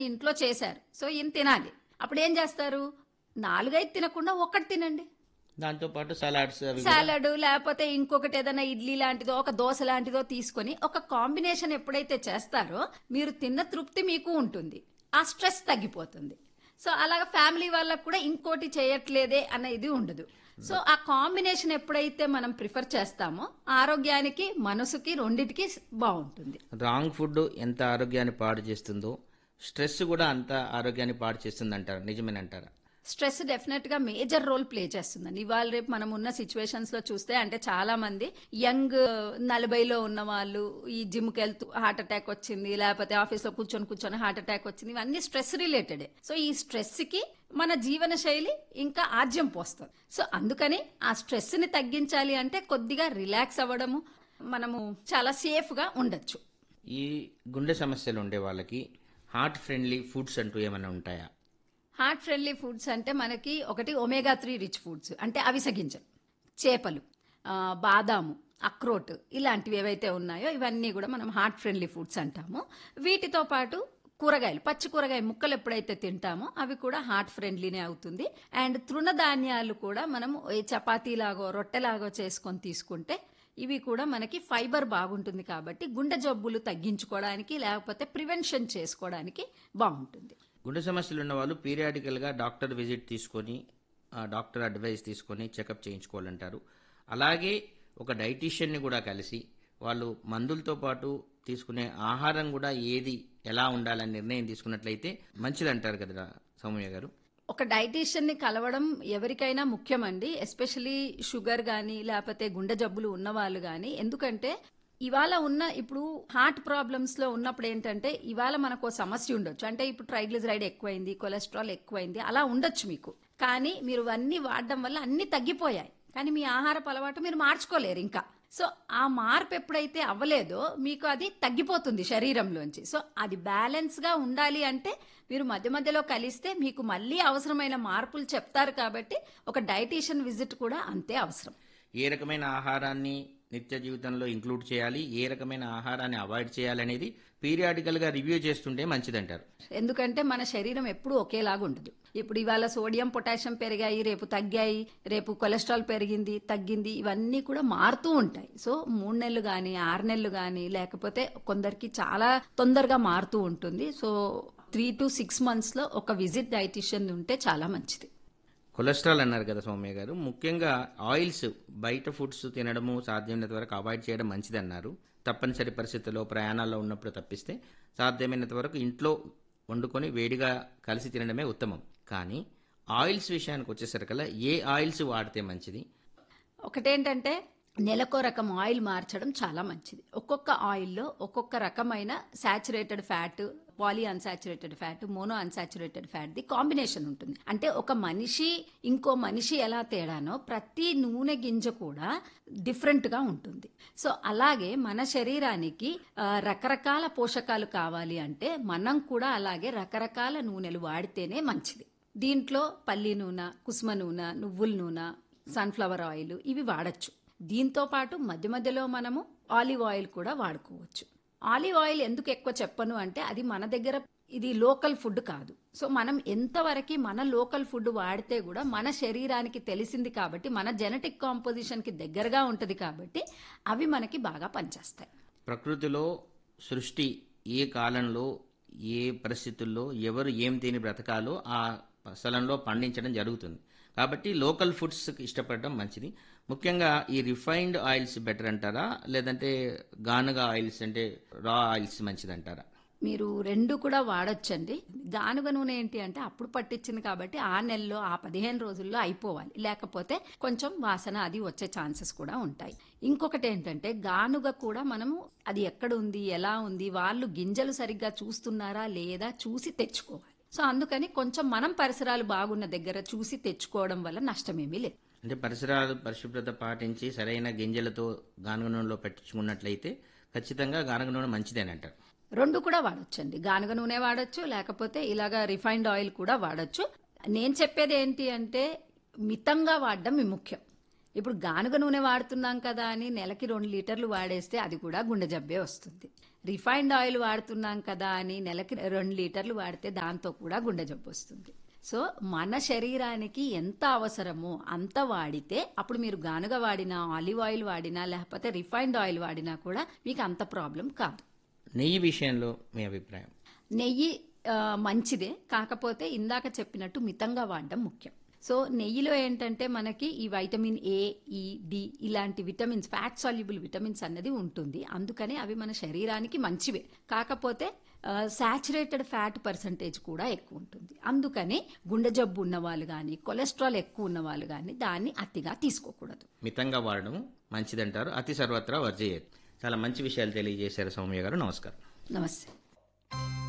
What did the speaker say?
ఇంట్లో చేశారు సో ఈయన తినాలి అప్పుడు ఏం చేస్తారు నాలుగైదు తినకుండా ఒక్కటి తినండి దాంతో పాటు సలాడ్స్ అవి కూడా- సాలడ్ లేకపోతే ఇంకొకటి ఏదైనా ఇడ్లీ లాంటిదో ఒక దోశ లాంటిదో తీసుకొని ఒక కాంబినేషన్ ఎప్పుడైతే చేస్తారో మీరు తిన్న తృప్తి మీకు ఉంటుంది ఆ స్ట్రెస్ తగ్గిపోతుంది సో అలాగ ఫ్యామిలీ వాళ్ళకు కూడా ఇంకోటి చేయట్లేదే అన్న ఇది ఉండదు సో ఆ కాంబినేషన్ ఎప్పుడైతే మనం ప్రిఫర్ చేస్తామో ఆరోగ్యానికి మనసుకి రెండిటికి బాగుంటుంది రాంగ్ ఫుడ్ ఎంత ఆరోగ్యాన్ని పాడు చేస్తుందో స్ట్రెస్ కూడా అంత ఆరోగ్యాన్ని పాడు చేస్తుంది అంటారు నిజమేనంటారా స్ట్రెస్ డెఫినెట్ గా మేజర్ రోల్ ప్లే చేస్తుందండి ఇవాళ రేపు మనం ఉన్న సిచ్యువేషన్స్ లో చూస్తే అంటే చాలా మంది యంగ్ నలభైలో ఉన్న వాళ్ళు ఈ జిమ్ కి వెళ్తూ హార్ట్ అటాక్ వచ్చింది లేకపోతే ఆఫీస్ లో కూర్చొని కూర్చొని హార్ట్ అటాక్ వచ్చింది ఇవన్నీ స్ట్రెస్ రిలేటెడ్ సో ఈ స్ట్రెస్ కి మన జీవన శైలి ఇంకా ఆజ్యం పోస్తుంది సో అందుకని ఆ స్ట్రెస్ ని తగ్గించాలి అంటే కొద్దిగా రిలాక్స్ అవ్వడము మనము చాలా సేఫ్ గా ఉండొచ్చు ఈ గుండె సమస్యలు ఉండే వాళ్ళకి హార్ట్ ఫ్రెండ్లీ ఫుడ్స్ అంటూ ఏమైనా ఉంటాయా హార్ట్ ఫ్రెండ్లీ ఫుడ్స్ అంటే మనకి ఒకటి ఒమేగా త్రీ రిచ్ ఫుడ్స్ అంటే అవిసె గింజలు చేపలు ఆ, బాదాము అక్రోట్ ఇలాంటివి ఏవైతే ఉన్నాయో ఇవన్నీ కూడా మనం హార్ట్ ఫ్రెండ్లీ ఫుడ్స్ అంటాము వీటితో పాటు కూరగాయలు పచ్చి కూరగాయ ముక్కలు ఎప్పుడైతే తింటామో అవి కూడా హార్ట్ ఫ్రెండ్లీనే అవుతుంది అండ్ తృణధాన్యాలు కూడా మనం ఈ చపాతీలాగో రొట్టెలాగో చేసుకొని తీసుకుంటే ఇవి కూడా మనకి ఫైబర్ బాగుంటుంది కాబట్టి గుండె జబ్బులు తగ్గించుకోవడానికి లేకపోతే ప్రివెన్షన్ చేసుకోవడానికి బాగుంటుంది గుండె సమస్యలు ఉన్న వాళ్ళు పీరియాడికల్గా డాక్టర్ విజిట్ తీసుకొని ఆ డాక్టర్ అడ్వైస్ తీసుకొని చెకప్ చేయించుకోవాలంటారు అలాగే ఒక డైటీషియన్ని కూడా కలిసి వాళ్ళు మందులతో పాటు తీసుకునే ఆహారం కూడా ఏది ఎలా ఉండాలని నిర్ణయం తీసుకున్నట్లయితే మంచిదంటారు కదా సౌమ్య గారు ఒక డైటీషియన్ ని కలవడం ఎవరికైనా ముఖ్యమండి ఎస్పెషలీ షుగర్ గానీ లేకపోతే గుండె జబ్బులు ఉన్న వాళ్ళు గానీ ఎందుకంటే ఇవాళ ఉన్న ఇప్పుడు హార్ట్ ప్రాబ్లమ్స్ లో ఉన్నప్పుడు ఏంటంటే ఇవాళ మనకు ఓ సమస్య ఉండొచ్చు అంటే ఇప్పుడు ట్రైగ్లిజరైడ్ ఎక్కువైంది కొలెస్ట్రాల్ ఎక్కువైంది అలా ఉండొచ్చు మీకు కానీ మీరు అన్ని వాడడం వల్ల అన్ని తగ్గిపోయాయి కానీ మీ ఆహారపు అలవాటు మీరు మార్చుకోలేరు ఇంకా సో ఆ మార్పు ఎప్పుడైతే అవ్వలేదో మీకు అది తగ్గిపోతుంది శరీరంలోంచి సో అది బ్యాలెన్స్ గా ఉండాలి అంటే మీరు మధ్య మధ్యలో కలిస్తే మీకు మళ్ళీ అవసరమైన మార్పులు చెప్తారు కాబట్టి ఒక డైటీషియన్ విజిట్ కూడా అంతే అవసరం ఏ రకమైన ఆహారాన్ని నిత్య జీవితంలో ఇంక్లూడ్ చేయాలి ఏ రకమైన ఆహారాన్ని అవాయిడ్ చేయాలనేది పీరియాడికల్గా రివ్యూ చేస్తుంటే మంచిదంటారు ఎందుకంటే మన శరీరం ఎప్పుడూ ఒకేలాగా ఉండదు ఇప్పుడు ఇవాళ సోడియం పొటాషియం పెరిగాయి రేపు తగ్గాయి రేపు కొలెస్ట్రాల్ పెరిగింది తగ్గింది ఇవన్నీ కూడా మారుతూ ఉంటాయి సో మూడు నెలలు కానీ ఆరు నెలలు కానీ లేకపోతే కొందరికి చాలా తొందరగా మారుతూ ఉంటుంది so three to six months లో ఒక విజిట్ డైటిషియన్ ఉంటే చాలా మంచిది కొలెస్ట్రాల్ అన్నారు కదా సౌమ్య గారు ముఖ్యంగా ఆయిల్స్ బయట ఫుడ్స్ తినడము సాధ్యమైనంత వరకు అవాయిడ్ చేయడం మంచిది అన్నారు తప్పనిసరి పరిస్థితుల్లో ప్రయాణాల్లో ఉన్నప్పుడు తప్పిస్తే సాధ్యమైనంత వరకు ఇంట్లో వండుకొని వేడిగా కలిసి తినడమే ఉత్తమం కానీ ఆయిల్స్ విషయానికి వచ్చేసరికల్లా ఏ ఆయిల్స్ వాడితే మంచిది ఒకటేంటంటే నెలకో రకం ఆయిల్ మార్చడం చాలా మంచిది ఒక్కొక్క ఆయిల్లో ఒక్కొక్క రకమైన saturated fat poly unsaturated fat mono unsaturated fat the combination ఉంటుంది అంటే ఒక మనిషి ఇంకో మనిషి ఎలా తేడానో ప్రతి నూనె గింజ కూడా డిఫరెంట్ గా ఉంటుంది సో అలాగే మన శరీరానికి ఆ, రకరకాల పోషకాలు కావాలి అంటే మనం కూడా అలాగే రకరకాల నూనెలు వాడితేనే మంచిది దీంట్లో పల్లి నూనె కుసుమ నూనె నువ్వుల నూనె సన్ఫ్లవర్ ఆయిల్ ఇవి వాడచ్చు దీంతో పాటు మధ్య మధ్యలో మనము ఆలివ్ ఆయిల్ కూడా వాడుకోవచ్చు ఆలివ్ ఆయిల్ ఎందుకు ఎక్కువ చెప్పను అంటే అది మన దగ్గర ఇది లోకల్ ఫుడ్ కాదు సో మనం ఎంతవరకు మన లోకల్ ఫుడ్ వాడితే కూడా మన శరీరానికి తెలిసింది కాబట్టి మన జెనెటిక్ కాంపోజిషన్ కి దగ్గరగా ఉంటది కాబట్టి అవి మనకి బాగా పనిచేస్తాయి ప్రకృతిలో సృష్టి ఏ కాలంలో ఏ పరిస్థితుల్లో ఎవరు ఏం తిని బ్రతకాలో ఆ స్థలంలో పండించడం జరుగుతుంది కాబట్టి లోకల్ ఫుడ్స్ ఇష్టపడడం మంచిది ముఖ్యంగా ఈ రిఫైన్డ్ ఆయిల్స్ బెటర్ అంటారా లేదంటే గానుగా ఆయిల్స్ అంటే రా ఆయిల్స్ మంచిదంటారా మీరు రెండు కూడా వాడొచ్చండి గానుగ నూనె ఏంటి అంటే అప్పుడు పట్టించింది కాబట్టి ఆ నెలలో ఆ పదిహేను రోజుల్లో అయిపోవాలి లేకపోతే కొంచెం వాసన అది వచ్చే ఛాన్సెస్ కూడా ఉంటాయి ఇంకొకటి ఏంటంటే గానుగ కూడా మనము అది ఎక్కడ ఉంది ఎలా ఉంది వాళ్ళు గింజలు సరిగ్గా చూస్తున్నారా లేదా చూసి తెచ్చుకోవాలి సో అందుకని కొంచెం మనం పరిసరాలు బాగున్న దగ్గర చూసి తెచ్చుకోవడం వల్ల నష్టమేమీ లేదు అంటే పరిసరాలు పరిశుభ్రత పాటించి సరైన గింజలతో గానుగ నూనెలో పెట్టించుకున్నట్లయితే ఖచ్చితంగా గానుగ నూనె మంచిదేనంటారు రెండు కూడా వాడొచ్చండి గానుగ నూనె వాడొచ్చు లేకపోతే ఇలాగా రిఫైన్డ్ ఆయిల్ కూడా వాడొచ్చు నేను చెప్పేది ఏంటి అంటే మితంగా వాడడం మీ ముఖ్యం ఇప్పుడు గానుగ నూనె వాడుతున్నాం కదా అని నెలకి రెండు లీటర్లు వాడేస్తే అది కూడా గుండె జబ్బే వస్తుంది రిఫైన్డ్ ఆయిల్ వాడుతున్నాం కదా అని నెలకి రెండు లీటర్లు వాడితే దాంతో కూడా గుండె జబ్బు వస్తుంది సో మన శరీరానికి ఎంత అవసరమో అంత వాడితే అప్పుడు మీరు గానుగ వాడినా ఆలివ్ ఆయిల్ వాడినా లేకపోతే రిఫైన్డ్ ఆయిల్ వాడినా కూడా మీకు అంత ప్రాబ్లం కాదు నెయ్యి విషయంలో మీ అభిప్రాయం నెయ్యి ఆ, మంచిదే కాకపోతే ఇందాక చెప్పినట్టు మితంగా వాడడం ముఖ్యం సో నెయ్యిలో ఏంటంటే మనకి ఈ వైటమిన్ ఏ ఈ డి ఇలాంటి విటమిన్స్ ఫ్యాట్ సాల్యుబుల్ విటమిన్స్ అన్నది ఉంటుంది అందుకని అవి మన శరీరానికి మంచివే కాకపోతే శాచురేటెడ్ ఫ్యాట్ పర్సంటేజ్ కూడా ఎక్కువ ఉంటుంది అందుకని గుండె జబ్బు ఉన్న వాళ్ళు కానీ కొలెస్ట్రాల్ ఎక్కువ ఉన్న వాళ్ళు కానీ దాన్ని అతిగా తీసుకోకూడదు మితంగా వాడడం మంచిదంటారు అతి సర్వత్రా వర్జయేత్ చాలా మంచి విషయాలు తెలియజేశారు సౌమ్య గారు నమస్కారం నమస్తే